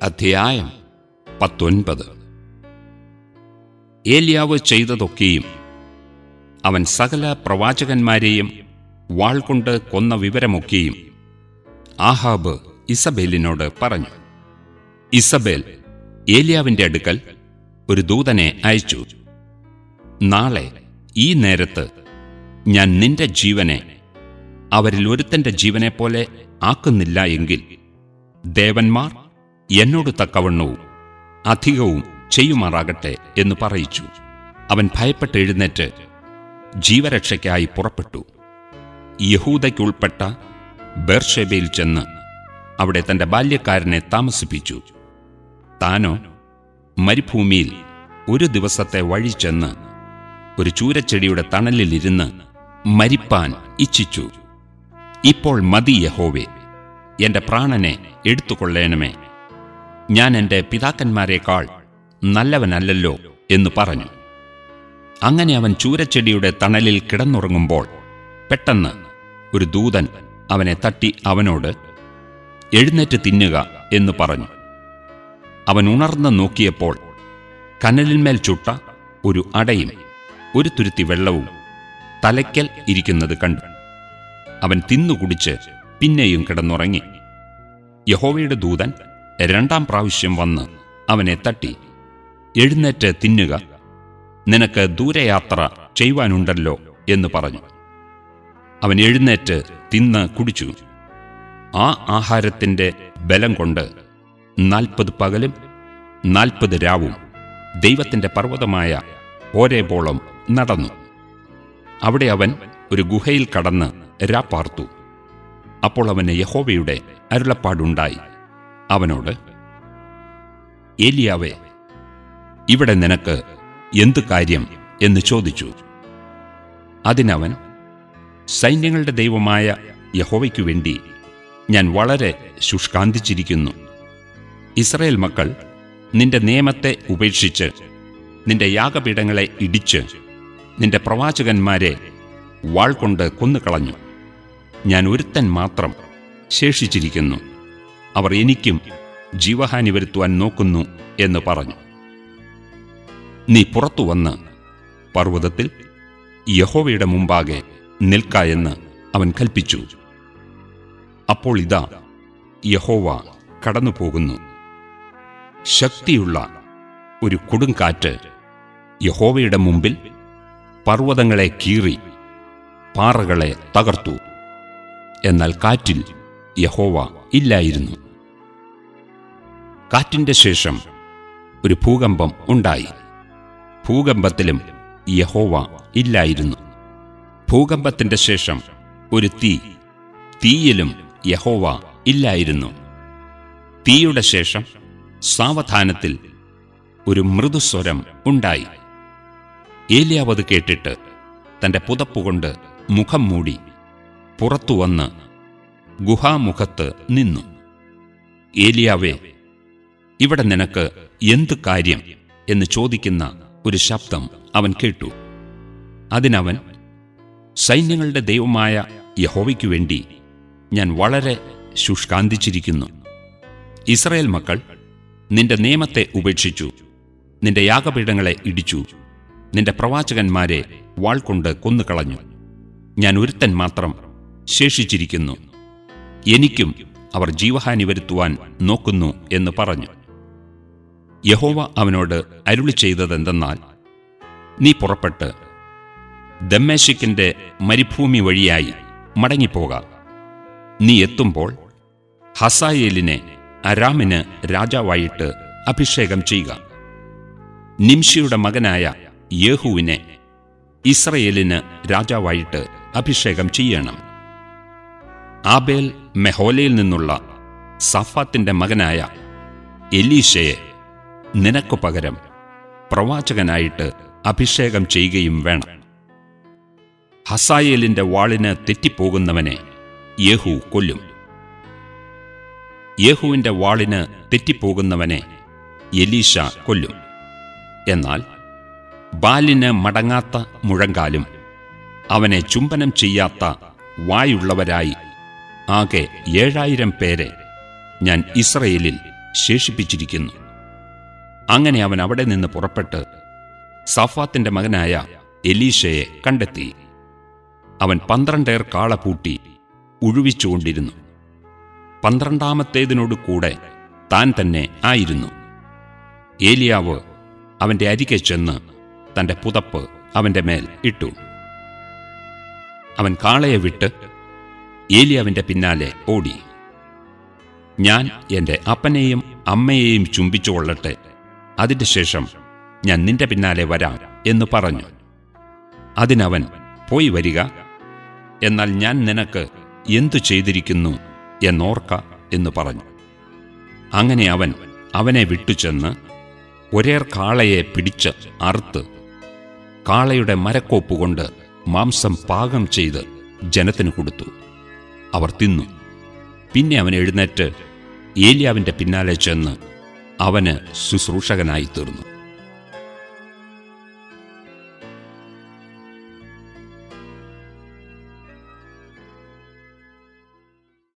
അധ്യായം പത്തൊൻപത് ഏലിയാവ് ചെയ്തതൊക്കെയും അവൻ സകല പ്രവാചകന്മാരെയും വാൾ കൊണ്ട് കൊന്ന വിവരമൊക്കെയും ആഹാബ് ഇസബേലിനോട് പറഞ്ഞു ഇസബേൽ ഏലിയാവിന്റെ അടുക്കൽ ഒരു ദൂതനെ അയച്ചു നാളെ ഈ നേരത്ത് ഞാൻ നിന്റെ ജീവനെ അവരിൽ ഒരുത്തന്റെ ജീവനെപ്പോലെ ആക്കുന്നില്ല എങ്കിൽ ദേവന്മാർ എന്നോട് തക്കവണ്ണവും അധികവും ചെയ്യുമാറാകട്ടെ എന്ന് പറയിച്ചു അവൻ ഭയപ്പെട്ട് എഴുന്നേറ്റ് ജീവരക്ഷയ്ക്കായി പുറപ്പെട്ടു യഹൂദയ്ക്കുൾപ്പെട്ട ബേർഷെബയിൽ ചെന്ന് അവിടെ തന്റെ ബാല്യക്കാരനെ താമസിപ്പിച്ചു താനോ മരുഭൂമിയിൽ ഒരു ദിവസത്തെ വഴി ചെന്ന് ഒരു ചൂരച്ചെടിയുടെ തണലിലിരുന്ന് മരിപ്പാൻ ഇച്ഛിച്ചു ഇപ്പോൾ മതി യഹോവേ എന്റെ പ്രാണനെ എടുത്തുകൊള്ളേണമേ ഞാൻ എന്റെ പിതാക്കന്മാരെക്കാൾ നല്ലവനല്ലല്ലോ എന്ന് പറഞ്ഞു അങ്ങനെ അവൻ ചൂരച്ചെടിയുടെ തണലിൽ കിടന്നുറങ്ങുമ്പോൾ പെട്ടെന്ന് ഒരു ദൂതൻ അവനെ തട്ടി അവനോട് എഴുന്നേറ്റ് തിന്നുക എന്ന് പറഞ്ഞു അവൻ ഉണർന്ന് നോക്കിയപ്പോൾ കനലിന്മേൽ ചുട്ട ഒരു അടയും ഒരു തുരുത്തി വെള്ളവും തലയ്ക്കൽ ഇരിക്കുന്നത് കണ്ടു അവൻ തിന്നുകുടിച്ച് പിന്നെയും കിടന്നുറങ്ങി യഹോവയുടെ ദൂതൻ രണ്ടാം പ്രാവശ്യം വന്ന് അവനെ തട്ടി എഴുന്നേറ്റ് തിന്നുക നിനക്ക് ദൂരയാത്ര ചെയ്യുവാനുണ്ടല്ലോ എന്ന് പറഞ്ഞു അവൻ എഴുന്നേറ്റ് തിന്ന് കുടിച്ചു ആ ആഹാരത്തിന്റെ ബലം കൊണ്ട് നാൽപ്പത് പകലും നാൽപ്പത് രാവും ദൈവത്തിന്റെ പർവ്വതമായ ഓരേബോളം നടന്നു അവിടെ അവൻ ഒരു ഗുഹയിൽ കടന്ന് രാപ്പാർത്തു അപ്പോൾ അവന് യഹോവയുടെ അരുളപ്പാടുണ്ടായി അവനോട് ഏലിയാവേ ഇവിടെ നിനക്ക് എന്തു കാര്യം എന്ന് ചോദിച്ചു അതിനവൻ സൈന്യങ്ങളുടെ ദൈവമായ യഹോവയ്ക്കു വേണ്ടി ഞാൻ വളരെ ശുഷ്കാന്തിച്ചിരിക്കുന്നു ഇസ്രയേൽ മക്കൾ നിന്റെ നിയമത്തെ ഉപേക്ഷിച്ച് നിന്റെ യാഗപീഠങ്ങളെ ഇടിച്ച് നിന്റെ പ്രവാചകന്മാരെ വാൾ കൊണ്ട് കൊന്നുകളഞ്ഞു ഞാൻ ഒരുത്തൻ മാത്രം ശേഷിച്ചിരിക്കുന്നു അവർ എനിക്കും ജീവഹാനി വരുത്തുവാൻ നോക്കുന്നു എന്ന് പറഞ്ഞു നീ പുറത്തു വന്ന് പർവ്വതത്തിൽ യഹോവയുടെ മുമ്പാകെ നിൽക്ക എന്ന് അവൻ കൽപ്പിച്ചു അപ്പോൾ ഇതാ യഹോവ കടന്നുപോകുന്നു ശക്തിയുള്ള ഒരു കൊടുങ്കാറ്റ് യഹോവയുടെ മുമ്പിൽ പർവ്വതങ്ങളെ കീറി പാറകളെ തകർത്തു എന്നാൽ കാറ്റിൽ യഹോവ ഇല്ലായിരുന്നു കാറ്റിന്റെ ശേഷം ഒരു ഭൂകമ്പം ഉണ്ടായി ഭൂകമ്പത്തിലും യഹോവ ഇല്ലായിരുന്നു ഭൂകമ്പത്തിന്റെ ശേഷം ഒരു തീ തീയിലും യഹോവ ഇല്ലായിരുന്നു തീയുടെ ശേഷം സാവധാനത്തിൽ ഒരു മൃദുസ്വരം ഉണ്ടായി ഏലിയാവത് കേട്ടിട്ട് തന്റെ പുതപ്പുകൊണ്ട് മുഖം മൂടി പുറത്തുവന്ന് ഗുഹാമുഖത്ത് നിന്നു ഏലിയാവേ ഇവിടെ നിനക്ക് എന്ത് കാര്യം എന്ന് ചോദിക്കുന്ന ഒരു ശബ്ദം അവൻ കേട്ടു അതിനവൻ സൈന്യങ്ങളുടെ ദൈവമായ യഹോവയ്ക്കു വേണ്ടി ഞാൻ വളരെ ശുഷ്കാന്തിച്ചിരിക്കുന്നു ഇസ്രയേൽ മക്കൾ നിന്റെ നിയമത്തെ ഉപേക്ഷിച്ചു നിന്റെ യാഗപീഠങ്ങളെ ഇടിച്ചു നിന്റെ പ്രവാചകന്മാരെ വാൾ കൊണ്ട് കൊന്നുകളഞ്ഞു ഞാൻ ഒരുത്തൻ മാത്രം ശേഷിച്ചിരിക്കുന്നു എനിക്കും അവർ ജീവഹാനി വരുത്തുവാൻ നോക്കുന്നു എന്ന് പറഞ്ഞു യഹോവ അവനോട് അരുളി ചെയ്തതെന്തെന്നാൽ നീ പുറപ്പെട്ട് ദമ്മേശിക്കിന്റെ മരുഭൂമി വഴിയായി മടങ്ങിപ്പോക നീ എത്തുമ്പോൾ ഹസായേലിനെ അരാമിന് രാജാവായിട്ട് അഭിഷേകം ചെയ്യുക നിംഷിയുടെ മകനായ യേഹുവിനെ ഇസ്രയേലിന് രാജാവായിട്ട് അഭിഷേകം ചെയ്യണം ആബേൽ മെഹോലയിൽ നിന്നുള്ള സഫാത്തിന്റെ മകനായ എലീശയെ നിനക്കു പകരം പ്രവാചകനായിട്ട് അഭിഷേകം ചെയ്യുകയും വേണം ഹസായേലിന്റെ വാളിന് തെറ്റിപ്പോകുന്നവനെ യേഹു കൊല്ലും യേഹുവിന്റെ വാളിന് തെറ്റിപ്പോകുന്നവനെ എലീശ കൊല്ലും എന്നാൽ ബാലിന് മടങ്ങാത്ത മുഴങ്കാലും അവനെ ചുംബനം ചെയ്യാത്ത വായുള്ളവരായി ആകെ ഏഴായിരം പേരെ ഞാൻ ഇസ്രയേലിൽ ശേഷിപ്പിച്ചിരിക്കുന്നു അങ്ങനെ അവൻ അവിടെ നിന്ന് പുറപ്പെട്ട് സഫാത്തിന്റെ മകനായ എലീശയെ കണ്ടെത്തി അവൻ പന്ത്രണ്ടേർ കാള പൂട്ടി ഉഴുവിച്ചുകൊണ്ടിരുന്നു പന്ത്രണ്ടാമത്തേതിനോട് കൂടെ താൻ തന്നെ ആയിരുന്നു ഏലിയാവ് അവന്റെ അരികെ ചെന്ന് തന്റെ പുതപ്പ് അവന്റെ മേൽ ഇട്ടു അവൻ കാളയെ വിട്ട് ഏലിയാവിന്റെ പിന്നാലെ ഓടി ഞാൻ എന്റെ അപ്പനെയും അമ്മയെയും ചുംബിച്ചു കൊള്ളട്ടെ അതിന്റെ ശേഷം ഞാൻ നിന്റെ പിന്നാലെ വരാം എന്ന് പറഞ്ഞു അതിനവൻ പോയി വരിക എന്നാൽ ഞാൻ നിനക്ക് എന്തു ചെയ്തിരിക്കുന്നു എന്നോർക്ക എന്ന് പറഞ്ഞു അങ്ങനെ അവൻ അവനെ വിട്ടുചെന്ന് ഒരേർ കാളയെ പിടിച്ച് അറുത്ത് കാളയുടെ മരക്കോപ്പുകൊണ്ട് മാംസം പാകം ചെയ്ത് ജനത്തിന് കൊടുത്തു അവർ തിന്നു പിന്നെ അവൻ എഴുന്നേറ്റ് ഏലിയാവിന്റെ പിന്നാലെ ചെന്ന് അവന് ശുശ്രൂഷകനായി തീർന്നു